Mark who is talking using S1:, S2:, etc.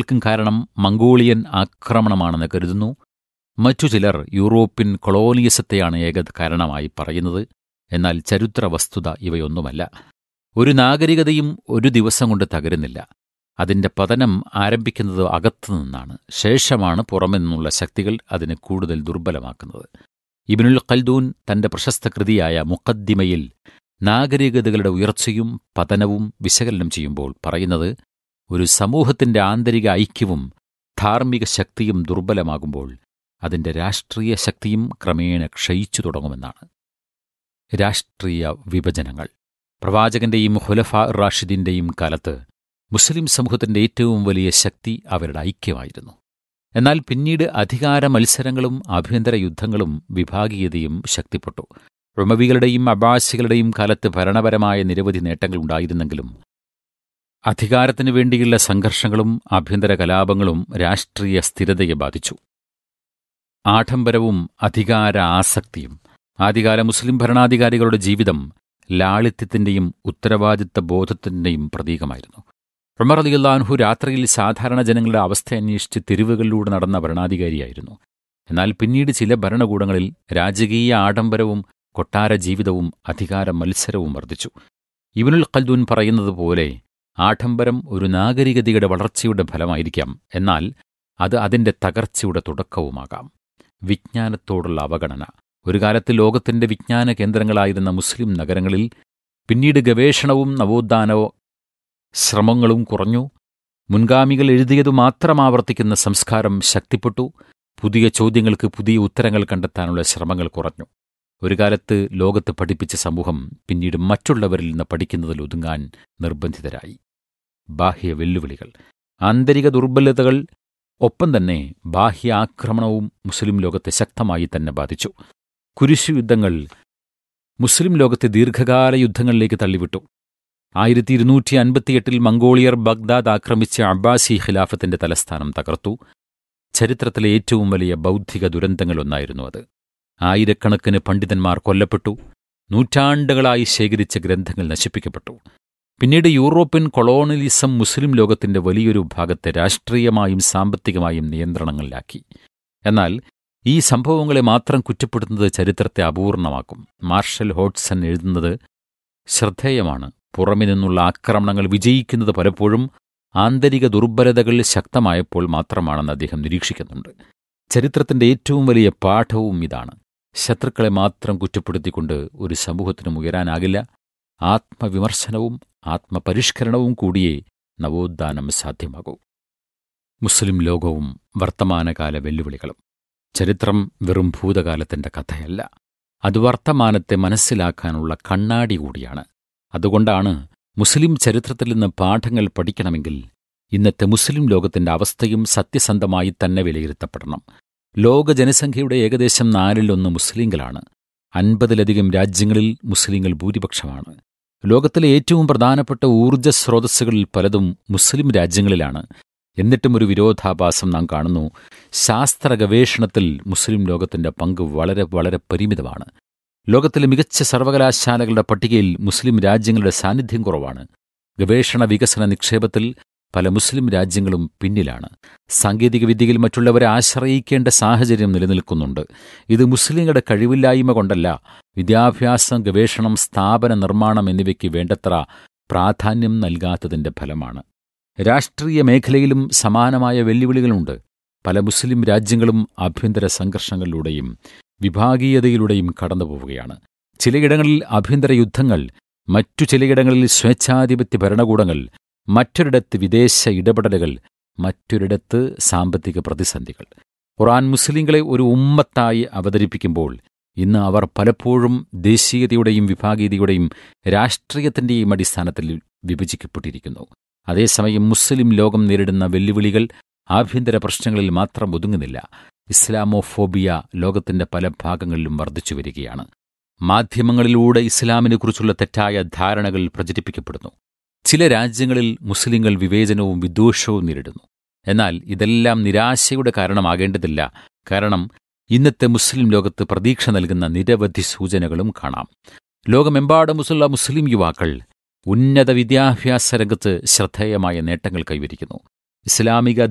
S1: ശത്രുക്കൾക്കും കാരണം മംഗോളിയൻ ആക്രമണമാണെന്ന് കരുതുന്നു മറ്റു ചിലർ യൂറോപ്യൻ കൊളോണിയസത്തെയാണ് ഏക കാരണമായി പറയുന്നത് എന്നാൽ ചരിത്ര വസ്തുത ഇവയൊന്നുമല്ല ഒരു നാഗരികതയും ഒരു ദിവസം കൊണ്ട് തകരുന്നില്ല അതിന്റെ പതനം ആരംഭിക്കുന്നത് അകത്തുനിന്നാണ് ശേഷമാണ് പുറമെ നിന്നുള്ള ശക്തികൾ അതിനെ കൂടുതൽ ദുർബലമാക്കുന്നത് ഇബിനുൽ ഖൽദൂൻ തന്റെ പ്രശസ്ത കൃതിയായ മുഖദ്ദിമയിൽ നാഗരികതകളുടെ ഉയർച്ചയും പതനവും വിശകലനം ചെയ്യുമ്പോൾ പറയുന്നത് ഒരു സമൂഹത്തിന്റെ ആന്തരിക ഐക്യവും ധാർമ്മിക ശക്തിയും ദുർബലമാകുമ്പോൾ അതിന്റെ രാഷ്ട്രീയ ശക്തിയും ക്രമേണ ക്ഷയിച്ചു തുടങ്ങുമെന്നാണ് രാഷ്ട്രീയ വിഭജനങ്ങൾ പ്രവാചകന്റെയും ഹുലഫ റാഷിദിന്റെയും കാലത്ത് മുസ്ലിം സമൂഹത്തിന്റെ ഏറ്റവും വലിയ ശക്തി അവരുടെ ഐക്യമായിരുന്നു എന്നാൽ പിന്നീട് അധികാര മത്സരങ്ങളും ആഭ്യന്തര യുദ്ധങ്ങളും വിഭാഗീയതയും ശക്തിപ്പെട്ടു റുമവികളുടെയും അബ്ബാസികളുടെയും കാലത്ത് ഭരണപരമായ നിരവധി നേട്ടങ്ങൾ ഉണ്ടായിരുന്നെങ്കിലും അധികാരത്തിനു വേണ്ടിയുള്ള സംഘർഷങ്ങളും ആഭ്യന്തര കലാപങ്ങളും രാഷ്ട്രീയ സ്ഥിരതയെ ബാധിച്ചു ആഡംബരവും അധികാര ആസക്തിയും ആദ്യകാല മുസ്ലിം ഭരണാധികാരികളുടെ ജീവിതം ലാളിത്യത്തിന്റെയും ഉത്തരവാദിത്ത ബോധത്തിന്റെയും പ്രതീകമായിരുന്നു ഉമർ അലിയുല്ലാൻഹു രാത്രിയിൽ സാധാരണ ജനങ്ങളുടെ അവസ്ഥ അന്വേഷിച്ച് തെരുവുകളിലൂടെ നടന്ന ഭരണാധികാരിയായിരുന്നു എന്നാൽ പിന്നീട് ചില ഭരണകൂടങ്ങളിൽ രാജകീയ ആഡംബരവും കൊട്ടാര ജീവിതവും അധികാര മത്സരവും വർദ്ധിച്ചു ഇവനുൽ ഖൽദൂൻ പറയുന്നത് പോലെ ആഡംബരം ഒരു നാഗരികതയുടെ വളർച്ചയുടെ ഫലമായിരിക്കാം എന്നാൽ അത് അതിന്റെ തകർച്ചയുടെ തുടക്കവുമാകാം വിജ്ഞാനത്തോടുള്ള അവഗണന ഒരു കാലത്ത് ലോകത്തിന്റെ വിജ്ഞാന കേന്ദ്രങ്ങളായിരുന്ന മുസ്ലിം നഗരങ്ങളിൽ പിന്നീട് ഗവേഷണവും നവോത്ഥാനവും ശ്രമങ്ങളും കുറഞ്ഞു മുൻഗാമികൾ എഴുതിയതു മാത്രം ആവർത്തിക്കുന്ന സംസ്കാരം ശക്തിപ്പെട്ടു പുതിയ ചോദ്യങ്ങൾക്ക് പുതിയ ഉത്തരങ്ങൾ കണ്ടെത്താനുള്ള ശ്രമങ്ങൾ കുറഞ്ഞു ഒരു കാലത്ത് ലോകത്ത് പഠിപ്പിച്ച സമൂഹം പിന്നീട് മറ്റുള്ളവരിൽ നിന്ന് പഠിക്കുന്നതിൽ ഒതുങ്ങാൻ നിർബന്ധിതരായി ബാഹ്യ വെല്ലുവിളികൾ ആന്തരിക ദുർബലതകൾ ഒപ്പം തന്നെ ബാഹ്യ ആക്രമണവും മുസ്ലിം ലോകത്തെ ശക്തമായി തന്നെ ബാധിച്ചു കുരിശു യുദ്ധങ്ങൾ മുസ്ലിം ലോകത്തെ ദീർഘകാല യുദ്ധങ്ങളിലേക്ക് തള്ളിവിട്ടു ആയിരത്തി ഇരുന്നൂറ്റി അൻപത്തിയെട്ടിൽ മംഗോളിയർ ബഗ്ദാദ് ആക്രമിച്ച അബ്ബാസി ഖിലാഫത്തിന്റെ തലസ്ഥാനം തകർത്തു ചരിത്രത്തിലെ ഏറ്റവും വലിയ ബൗദ്ധിക ദുരന്തങ്ങളൊന്നായിരുന്നു അത് ആയിരക്കണക്കിന് പണ്ഡിതന്മാർ കൊല്ലപ്പെട്ടു നൂറ്റാണ്ടുകളായി ശേഖരിച്ച ഗ്രന്ഥങ്ങൾ നശിപ്പിക്കപ്പെട്ടു പിന്നീട് യൂറോപ്യൻ കൊളോണലിസം മുസ്ലിം ലോകത്തിന്റെ വലിയൊരു ഭാഗത്തെ രാഷ്ട്രീയമായും സാമ്പത്തികമായും നിയന്ത്രണങ്ങളിലാക്കി എന്നാൽ ഈ സംഭവങ്ങളെ മാത്രം കുറ്റപ്പെടുത്തുന്നത് ചരിത്രത്തെ അപൂർണമാക്കും മാർഷൽ ഹോട്ട്സൺ എഴുതുന്നത് ശ്രദ്ധേയമാണ് പുറമെ നിന്നുള്ള ആക്രമണങ്ങൾ വിജയിക്കുന്നത് പലപ്പോഴും ആന്തരിക ദുർബലതകൾ ശക്തമായപ്പോൾ മാത്രമാണെന്ന് അദ്ദേഹം നിരീക്ഷിക്കുന്നുണ്ട് ചരിത്രത്തിന്റെ ഏറ്റവും വലിയ പാഠവും ഇതാണ് ശത്രുക്കളെ മാത്രം കുറ്റപ്പെടുത്തിക്കൊണ്ട് ഒരു സമൂഹത്തിനും ഉയരാനാകില്ല ആത്മവിമർശനവും ആത്മപരിഷ്കരണവും കൂടിയേ നവോത്ഥാനം സാധ്യമാകൂ മുസ്ലിം ലോകവും വർത്തമാനകാല വെല്ലുവിളികളും ചരിത്രം വെറും ഭൂതകാലത്തിന്റെ കഥയല്ല അത് വർത്തമാനത്തെ മനസ്സിലാക്കാനുള്ള കണ്ണാടി കൂടിയാണ് അതുകൊണ്ടാണ് മുസ്ലിം ചരിത്രത്തിൽ നിന്ന് പാഠങ്ങൾ പഠിക്കണമെങ്കിൽ ഇന്നത്തെ മുസ്ലിം ലോകത്തിന്റെ അവസ്ഥയും സത്യസന്ധമായി തന്നെ വിലയിരുത്തപ്പെടണം ലോക ജനസംഖ്യയുടെ ഏകദേശം നാലിലൊന്ന് മുസ്ലിങ്ങളാണ് അൻപതിലധികം രാജ്യങ്ങളിൽ മുസ്ലിങ്ങൾ ഭൂരിപക്ഷമാണ് ലോകത്തിലെ ഏറ്റവും പ്രധാനപ്പെട്ട ഊർജ്ജ സ്രോതസ്സുകളിൽ പലതും മുസ്ലിം രാജ്യങ്ങളിലാണ് എന്നിട്ടും ഒരു വിരോധാഭാസം നാം കാണുന്നു ശാസ്ത്ര ഗവേഷണത്തിൽ മുസ്ലിം ലോകത്തിന്റെ പങ്ക് വളരെ വളരെ പരിമിതമാണ് ലോകത്തിലെ മികച്ച സർവകലാശാലകളുടെ പട്ടികയിൽ മുസ്ലിം രാജ്യങ്ങളുടെ സാന്നിധ്യം കുറവാണ് ഗവേഷണ വികസന നിക്ഷേപത്തിൽ പല മുസ്ലിം രാജ്യങ്ങളും പിന്നിലാണ് സാങ്കേതികവിദ്യയിൽ മറ്റുള്ളവരെ ആശ്രയിക്കേണ്ട സാഹചര്യം നിലനിൽക്കുന്നുണ്ട് ഇത് മുസ്ലിങ്ങളുടെ കഴിവില്ലായ്മ കൊണ്ടല്ല വിദ്യാഭ്യാസം ഗവേഷണം സ്ഥാപന നിർമ്മാണം എന്നിവയ്ക്ക് വേണ്ടത്ര പ്രാധാന്യം നൽകാത്തതിന്റെ ഫലമാണ് രാഷ്ട്രീയ മേഖലയിലും സമാനമായ വെല്ലുവിളികളുണ്ട് പല മുസ്ലിം രാജ്യങ്ങളും ആഭ്യന്തര സംഘർഷങ്ങളിലൂടെയും വിഭാഗീയതയിലൂടെയും കടന്നുപോവുകയാണ് ചിലയിടങ്ങളിൽ ആഭ്യന്തര യുദ്ധങ്ങൾ മറ്റു ചിലയിടങ്ങളിൽ സ്വേച്ഛാധിപത്യ ഭരണകൂടങ്ങൾ മറ്റൊരിടത്ത് വിദേശ ഇടപെടലുകൾ മറ്റൊരിടത്ത് സാമ്പത്തിക പ്രതിസന്ധികൾ ഖുറാൻ മുസ്ലിങ്ങളെ ഒരു ഉമ്മത്തായി അവതരിപ്പിക്കുമ്പോൾ ഇന്ന് അവർ പലപ്പോഴും ദേശീയതയുടെയും വിഭാഗീയതയുടെയും രാഷ്ട്രീയത്തിന്റെയും അടിസ്ഥാനത്തിൽ വിഭജിക്കപ്പെട്ടിരിക്കുന്നു അതേസമയം മുസ്ലിം ലോകം നേരിടുന്ന വെല്ലുവിളികൾ ആഭ്യന്തര പ്രശ്നങ്ങളിൽ മാത്രം ഒതുങ്ങുന്നില്ല ഇസ്ലാമോഫോബിയ ലോകത്തിന്റെ പല ഭാഗങ്ങളിലും വർദ്ധിച്ചു വരികയാണ് മാധ്യമങ്ങളിലൂടെ ഇസ്ലാമിനെക്കുറിച്ചുള്ള തെറ്റായ ധാരണകൾ പ്രചരിപ്പിക്കപ്പെടുന്നു ചില രാജ്യങ്ങളിൽ മുസ്ലിങ്ങൾ വിവേചനവും വിദ്വേഷവും നേരിടുന്നു എന്നാൽ ഇതെല്ലാം നിരാശയുടെ കാരണമാകേണ്ടതില്ല കാരണം ഇന്നത്തെ മുസ്ലിം ലോകത്ത് പ്രതീക്ഷ നൽകുന്ന നിരവധി സൂചനകളും കാണാം ലോകമെമ്പാടുമുള്ള മുസ്ലിം യുവാക്കൾ ഉന്നത വിദ്യാഭ്യാസ രംഗത്ത് ശ്രദ്ധേയമായ നേട്ടങ്ങൾ കൈവരിക്കുന്നു ഇസ്ലാമിക